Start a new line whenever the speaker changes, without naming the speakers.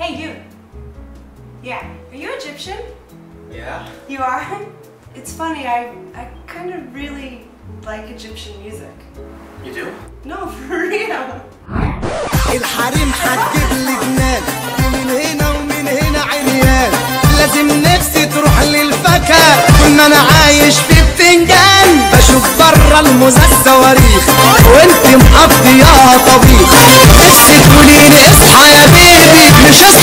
Hey, you. Yeah. Are you Egyptian?
Yeah.
You are? It's funny, I, I kind of really like Egyptian music.
You do?
No, for real.
الحريم هتجيب لي جنان من هنا ومن هنا عريان لازم نفسي تروح للفكهة طول ما انا عايش في بتنجان بشوف بره الموزة الصواريخ وانت مقضياها طبيخ بس تقولي لي اصحى يا بيبي مش